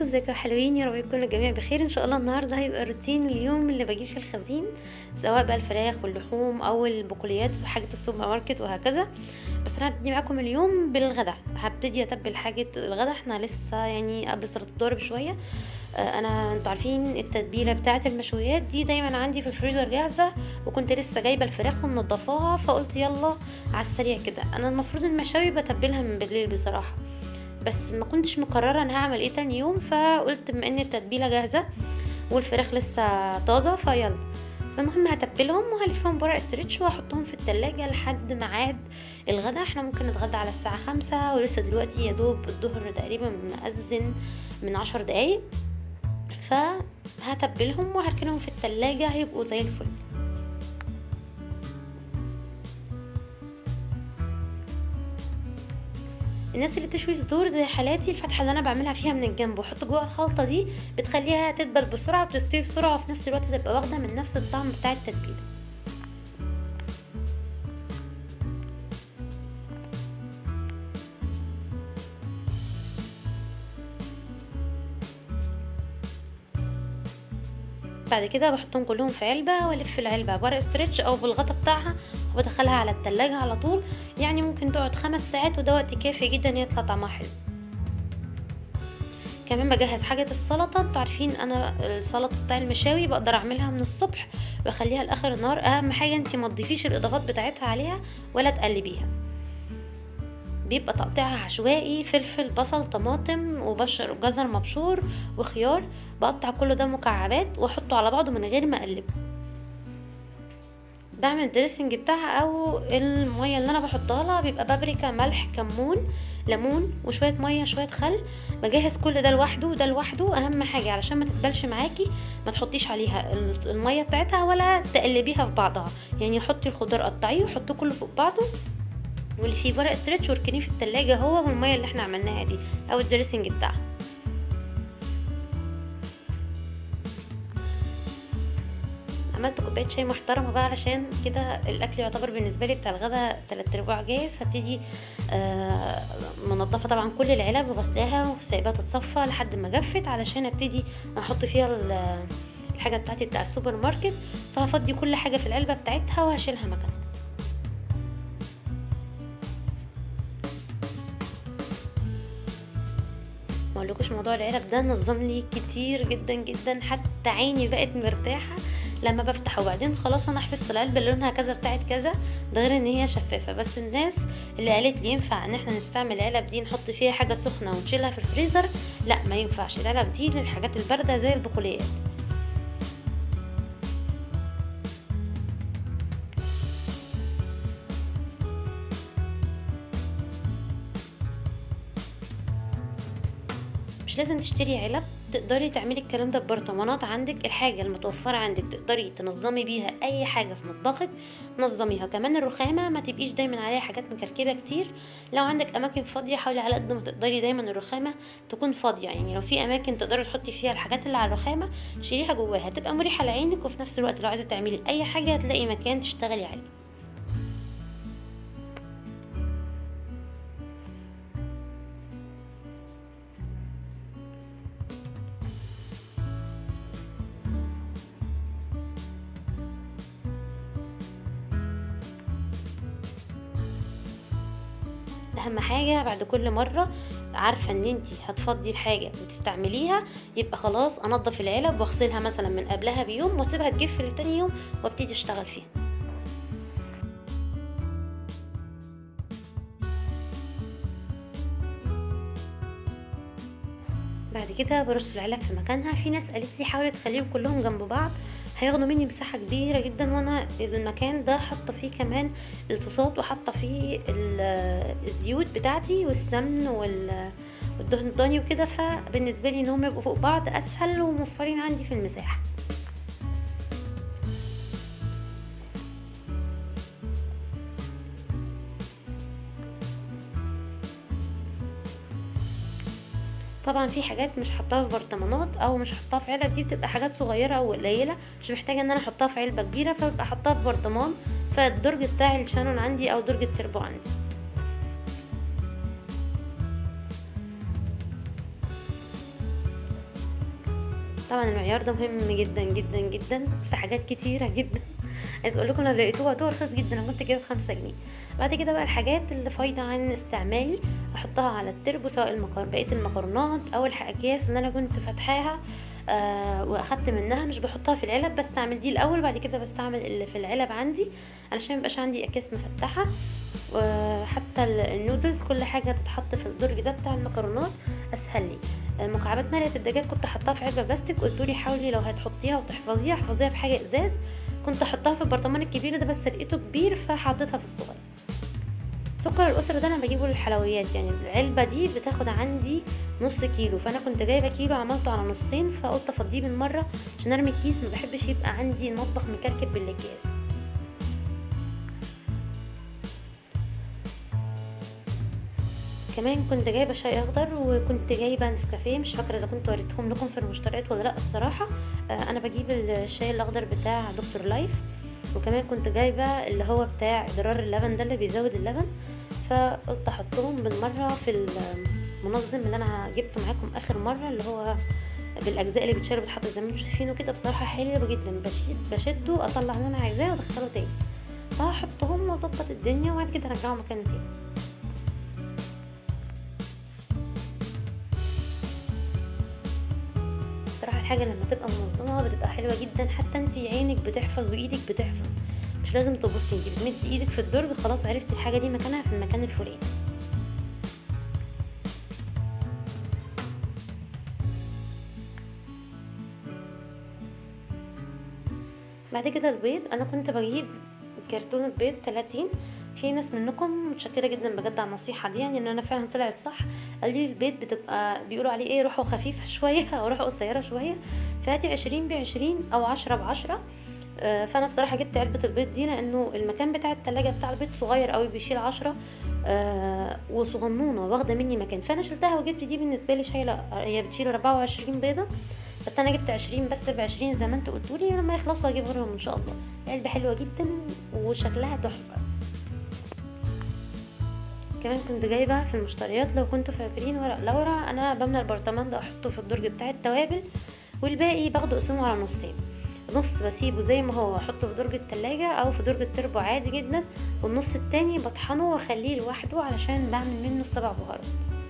ازيكم يا حلوين يا رب يكونوا الجميع بخير ان شاء الله النهارده هيبقى روتين اليوم اللي بجيب فيه الخزين سواء بقى الفراخ واللحوم او البقوليات وحاجه السوبر ماركت وهكذا بس انا هبتدي معاكم اليوم بالغدا هبتدي اتبل حاجه الغدا احنا لسه يعني قبل صلاه الظهر بشويه آه، انا انتوا عارفين التتبيله بتاعه المشويات دي دايما عندي في الفريزر جاهزه وكنت لسه جايبه الفراخ ومنضفاها فقلت يلا على السريع كده انا المفروض المشاوي بتبلها من بالليل بصراحه بس ما كنتش مقرره انا هعمل ايه تاني يوم فقلت بما ان التتبيله جاهزه والفراخ لسه طازه فيلا فالمهم هتبلهم وهلفهم بورق استرتش وهحطهم في التلاجة لحد ميعاد الغدا احنا ممكن نتغدى على الساعة خمسة ولسه دلوقتي يا دوب الظهر تقريبا مأذن من عشر دقايق فهتبلهم وهركنهم في التلاجة هيبقوا زي الفل الناس اللي بتشوي صدور زي حالاتي الفتحه اللي انا بعملها فيها من الجنب واحط جوه الخلطه دي بتخليها تدبل بسرعه وتستوي بسرعه وفي نفس الوقت تبقى واخده من نفس الطعم بتاع التتبيله بعد كده بحطهم كلهم في علبة والف العلبة بورق استرتش او بالغطا بتاعها وبدخلها على التلاجة على طول يعني ممكن تقعد خمس ساعات وده وقت كافي جدا يطلع طعمها حلو كمان بجهز حاجة السلطة انتوا عارفين انا السلطة بتاع المشاوي بقدر اعملها من الصبح واخليها لاخر النهار اهم حاجة انتي ما تضيفيش الاضافات بتاعتها عليها ولا تقلبيها بيبقى تقطيعها عشوائي فلفل بصل طماطم وبشر جزر مبشور وخيار بقطع كل ده مكعبات واحطه على بعضه من غير ما اقلبه بعمل الدريسنج بتاعها او الميه اللي انا بحطها لها بيبقى بابريكا ملح كمون ليمون وشويه ميه شويه خل بجهز كل ده لوحده وده لوحده اهم حاجه علشان ما تتبلش معاكي ما تحطيش عليها الميه بتاعتها ولا تقلبيها في بعضها يعني حطي الخضار قطعيه وحطيه كله فوق بعضه واللي فيه ورق استرتش واركنيه في التلاجة هو والمية اللي احنا عملناها دي او الدريسنج بتاعها عملت كوبايه شاي محترمه بقى علشان كده الاكل يعتبر بالنسبه لي بتاع الغدا تلات ارباع جاهز فابتدي آه منضفه طبعا كل العلب وغسلاها وسايباها تتصفى لحد ما جفت علشان ابتدي احط فيها الحاجه بتاعتي بتاع السوبر ماركت فهفضي كل حاجه في العلبه بتاعتها وهشيلها مكانها ما اقولكوش موضوع العلب ده نظم لي كتير جدا جدا حتى عيني بقت مرتاحه لما بفتح وبعدين خلاص انا حفظت العلبه اللي لونها كذا بتاعت كذا ده غير ان هي شفافه بس الناس اللي قالت لي ينفع ان احنا نستعمل العلب دي نحط فيها حاجه سخنه ونشيلها في الفريزر لا ما ينفعش العلب دي للحاجات البارده زي البقوليات مش لازم تشتري علب تقدري تعملي الكلام ده ببرطمانات عندك الحاجة المتوفرة عندك تقدري تنظمي بيها اي حاجة في مطبخك نظميها كمان الرخامة ما تبقيش دايما عليها حاجات مكركبة كتير لو عندك اماكن فاضية حاولي على قد ما تقدري دايما الرخامة تكون فاضية يعني لو في اماكن تقدري تحطي فيها الحاجات اللي على الرخامة شيليها جواها هتبقى مريحة لعينك وفي نفس الوقت لو عايزة تعملي اي حاجة هتلاقي مكان تشتغلي عليه اهم حاجه بعد كل مره عارفه ان انتي هتفضي الحاجه وتستعمليها يبقى خلاص انضف العلب واغسلها مثلا من قبلها بيوم واسيبها تجف لتاني يوم وابتدي اشتغل فيها بعد كده برص العلب في مكانها في ناس قالت لي حاولي تخليهم كلهم جنب بعض هياخدوا مني مساحه كبيره جدا وانا المكان ده حاطه فيه كمان الصوصات وحاطه فيه الزيوت بتاعتي والسمن والدهن الضاني وكده فبالنسبه لي انهم يبقوا فوق بعض اسهل وموفرين عندي في المساحه طبعا في حاجات مش حطاها في برطمانات او مش حطاها في علب دي بتبقى حاجات صغيره او قليله مش محتاجه ان انا احطها في علبه كبيره فببقى حطاها في برطمان فالدرج بتاع الشانون عندي او درج التربو عندي طبعا المعيار ده مهم جدا جدا جدا في حاجات كتيره جدا عايز اقول لكم لو لقيتوه وقتها رخيص جدا انا كنت جايبه بخمسة جنيه بعد كده بقى الحاجات اللي فايضه عن استعمالي احطها على التربو سواء المكر... بقيه المكرونات او الاكياس اللي انا كنت فاتحاها آه واخدت منها مش بحطها في العلب بستعمل دي الاول بعد كده بستعمل اللي في العلب عندي علشان ميبقاش عندي اكياس مفتحه وحتى النودلز كل حاجه تتحط في الدرج ده بتاع المكرونات اسهل لي مكعبات مرقه الدجاج كنت حطاها في علبه بلاستيك قلتوا لي حاولي لو هتحطيها وتحفظيها احفظيها في حاجه ازاز كنت احطها في البرطمان الكبير ده بس لقيته كبير فحطيتها في الصغير سكر الاسره ده انا بجيبه للحلويات يعني العلبه دي بتاخد عندي نص كيلو فانا كنت جايبه كيلو عملته على نصين فقلت افضيه بالمره عشان ارمي الكيس ما بحبش يبقى عندي المطبخ مكركب بالاكياس كمان كنت جايبه شاي اخضر وكنت جايبه نسكافيه مش فاكره اذا كنت وريتهم لكم في المشتريات ولا لا الصراحه آه انا بجيب الشاي الاخضر بتاع دكتور لايف وكمان كنت جايبه اللي هو بتاع ادرار اللبن ده اللي بيزود اللبن فقلت احطهم بالمره في المنظم اللي انا جبته معاكم اخر مره اللي هو بالاجزاء اللي بتشال بتحط زي ما انتم شايفينه كده بصراحه حلو جدا بشد بشده اطلع اللي انا عايزاه وادخله تاني فهحطهم واظبط الدنيا وبعد كده ارجعه مكان تاني بصراحه الحاجه لما تبقى منظمه بتبقى حلوه جدا حتى انت عينك بتحفظ وايدك بتحفظ مش لازم تبصي انت بتمدي ايدك في الدرج خلاص عرفتي الحاجه دي مكانها في المكان الفلاني بعد كده البيض انا كنت بجيب كرتونة بيض 30 في ناس منكم متشكرة جدا بجد على النصيحة دي يعني ان انا فعلا طلعت صح قال لي البيض بتبقى بيقولوا عليه ايه روحه خفيفة شوية او روحه قصيرة شوية فهاتي عشرين بعشرين او عشرة بعشرة آه فانا بصراحة جبت علبة البيض دي لانه المكان بتاع التلاجة بتاع البيض صغير قوي بيشيل عشرة آه وصغنونة واخدة مني مكان فانا شلتها وجبت دي بالنسبة لي شايلة هي بتشيل اربعة وعشرين بيضة بس انا جبت عشرين بس بعشرين زي ما انتوا قلتولي لما يخلصوا اجيب غيرهم ان شاء الله علبة حلوة جدا وشكلها تحفة كمان كنت جايبة في المشتريات لو كنتوا فاكرين ورق لورا انا بملى البرطمان ده احطه في الدرج بتاع التوابل والباقي باخده اقسمه على نصين نص بسيبه زي ما هو احطه في درج التلاجة او في درج التربو عادي جدا والنص التاني بطحنه واخليه لوحده علشان بعمل منه السبع بهارات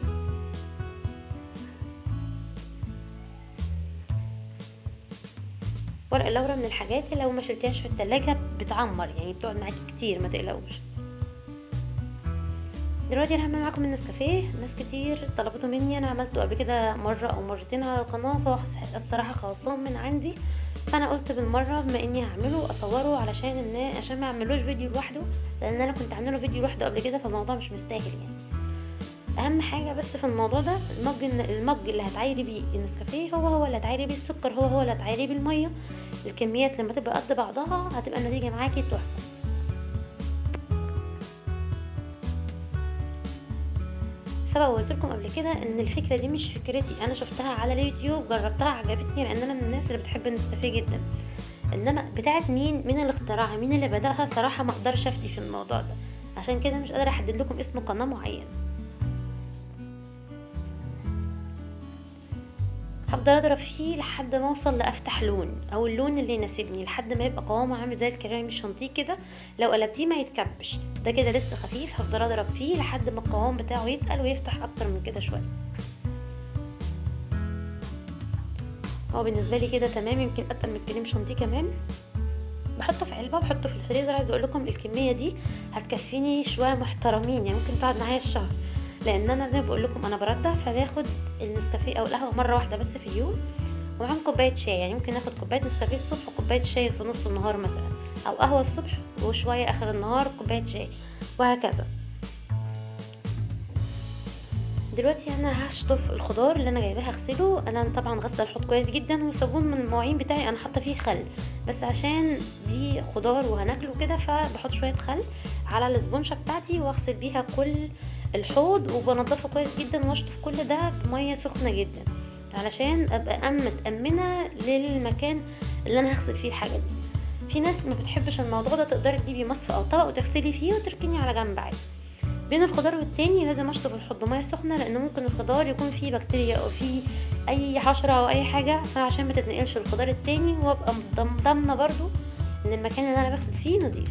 ورق اللورا من الحاجات اللي لو ما شلتهاش في التلاجة بتعمر يعني بتقعد معاكي كتير ما تقلقوش دلوقتي انا هعمل معاكم النسكافيه ناس كتير طلبته مني انا عملته قبل كده مره او مرتين على القناه فهو الصراحه خلصان من عندي فانا قلت بالمره بما اني هعمله اصوره علشان الناس عشان ما اعملوش فيديو لوحده لان انا كنت عامله فيديو لوحده قبل كده فالموضوع مش مستاهل يعني اهم حاجه بس في الموضوع ده المج المج اللي هتعايري بيه النسكافيه هو هو اللي هتعايري بيه السكر هو هو اللي هتعايري بيه الميه الكميات لما تبقى قد بعضها هتبقى النتيجه معاكي تحفه سبق وقلت لكم قبل كده ان الفكره دي مش فكرتي انا شفتها على اليوتيوب جربتها عجبتني لان انا من الناس اللي بتحب النسكافيه جدا انما بتاعت مين مين اللي اخترعها مين اللي بداها صراحه ما اقدرش افتي في الموضوع ده عشان كده مش قادره احدد لكم اسم قناه معين هفضل اضرب فيه لحد ما اوصل لافتح لون او اللون اللي يناسبني لحد ما يبقى قوامه عامل زي الكريم الشانتيه كده لو قلبتيه ما يتكبش ده كده لسه خفيف هفضل اضرب فيه لحد ما القوام بتاعه يتقل ويفتح اكتر من كده شويه هو بالنسبه لي كده تمام يمكن اتقل من الكريم شانتيه كمان بحطه في علبه بحطه في الفريزر عايزه اقول لكم الكميه دي هتكفيني شويه محترمين يعني ممكن تقعد معايا الشهر لان انا زي ما بقول لكم انا برضع فباخد النسكافيه او القهوه مره واحده بس في اليوم ومعاهم كوبايه شاي يعني ممكن اخد كوبايه نسكافيه الصبح وكوبايه شاي في نص النهار مثلا او قهوه الصبح وشويه اخر النهار كوبايه شاي وهكذا دلوقتي انا هشطف الخضار اللي انا جايباه هغسله انا طبعا غسله الحوض كويس جدا والصابون من المواعين بتاعي انا حاطه فيه خل بس عشان دي خضار وهناكله كده فبحط شويه خل على الاسبونشه بتاعتي واغسل بيها كل الحوض وبنضفه كويس جدا واشطف كل ده بميه سخنه جدا علشان ابقى متامنه للمكان اللي انا هغسل فيه الحاجه دي في ناس ما بتحبش الموضوع ده تقدري تجيبي مصفى او طبق وتغسلي فيه وتركني على جنب عادي بين الخضار والتاني لازم اشطف الحوض بميه سخنه لان ممكن الخضار يكون فيه بكتيريا او فيه اي حشره او اي حاجه فعشان ما تتنقلش الخضار التاني وابقى ضامنه برضو ان المكان اللي انا بغسل فيه نظيف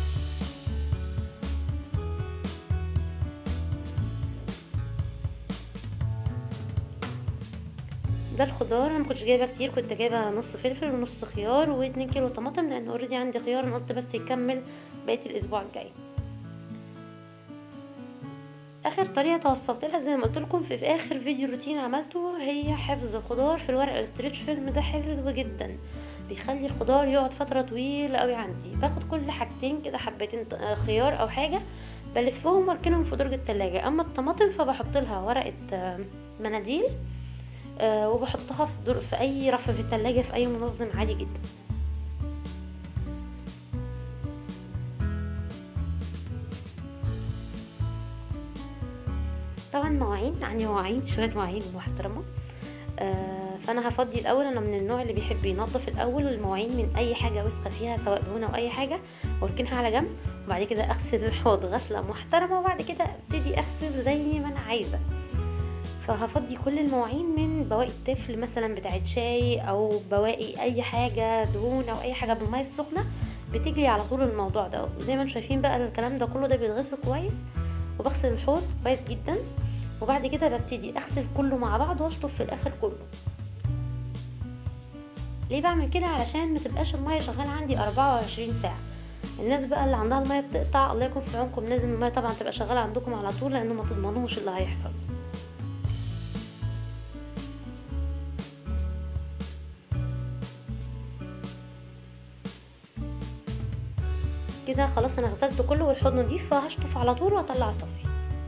ده الخضار انا مكنتش جايبه كتير كنت جايبه نص فلفل ونص خيار واتنين كيلو طماطم لان اوريدي عندي خيار انا قلت بس يكمل بقيه الاسبوع الجاي اخر طريقه توصلت لها زي ما قلت لكم في, في اخر فيديو روتين عملته هي حفظ الخضار في الورق الستريتش فيلم ده حلو جدا بيخلي الخضار يقعد فتره طويله قوي عندي باخد كل حاجتين كده حبتين خيار او حاجه بلفهم واركنهم في درج التلاجة اما الطماطم فبحط لها ورقه مناديل أه وبحطها في, در... في اي رف في التلاجة في اي منظم عادي جدا طبعا مواعين عندي مواعين شويه مواعين محترمه آه فانا هفضي الاول انا من النوع اللي بيحب ينظف الاول المواعين من اي حاجه وسخه فيها سواء دهون او اي حاجه واركنها على جنب وبعد كده اغسل الحوض غسله محترمه وبعد كده ابتدي اغسل زي ما انا عايزه فهفضي كل المواعين من بواقي الطفل مثلا بتاعت شاي او بواقي اي حاجه دهون او اي حاجه بالميه السخنه بتجري على طول الموضوع ده زي ما انتم شايفين بقى الكلام ده كله ده بيتغسل كويس وبغسل الحوض كويس جدا وبعد كده ببتدي اغسل كله مع بعض واشطف في الاخر كله ليه بعمل كده علشان ما تبقاش الميه شغاله عندي 24 ساعه الناس بقى اللي عندها الميه بتقطع الله يكون في عونكم لازم الميه طبعا تبقى شغاله عندكم على طول لانه ما تضمنوش اللي هيحصل كده خلاص انا غسلت كله والحوض نضيف فهشطف على طول واطلع صفي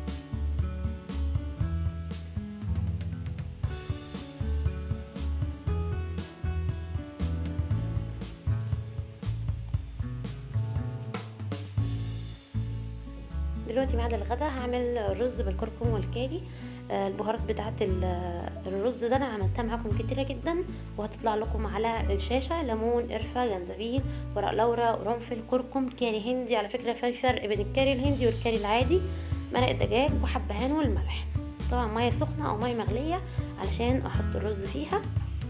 دلوقتي بعد الغدا هعمل رز بالكركم والكاري آه البهارات بتاعه الرز ده انا عملتها معاكم كتيره جدا وهتطلع لكم على الشاشه ليمون قرفه جنزبيل ورق لورا قرنفل كركم كاري هندي على فكره في فرق بين الكاري الهندي والكاري العادي مرق الدجاج وحبهان والملح طبعا ميه سخنه او ميه مغليه علشان احط الرز فيها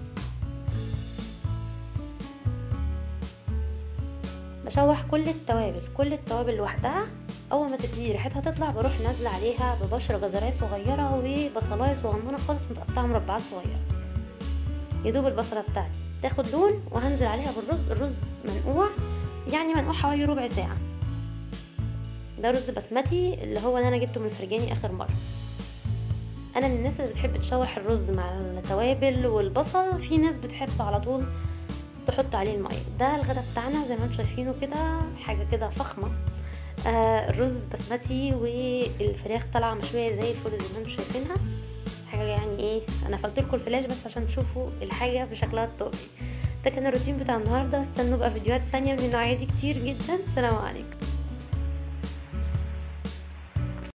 بشوح كل التوابل كل التوابل لوحدها اول ما تبتدي ريحتها تطلع بروح نازله عليها ببشر جزرايه صغيره وبصلايه صغنونه خالص متقطعه مربعات صغيره يدوب البصله بتاعتي تاخد لون وهنزل عليها بالرز الرز منقوع يعني منقوع حوالي ربع ساعه ده رز بسمتي اللي هو اللي انا جبته من الفرجاني اخر مره انا من الناس اللي بتحب تشوح الرز مع التوابل والبصل في ناس بتحب على طول تحط عليه الميه ده الغدا بتاعنا زي ما انتم شايفينه كده حاجه كده فخمه آه الرز بسمتي والفراخ طالعه مشويه زي الفل زي ما انتم شايفينها حاجه يعني ايه انا قفلت لكم الفلاش بس عشان تشوفوا الحاجه بشكلها الطبيعي ده كان الروتين بتاع النهارده استنوا بقى فيديوهات تانية من النوعيه دي كتير جدا سلام عليكم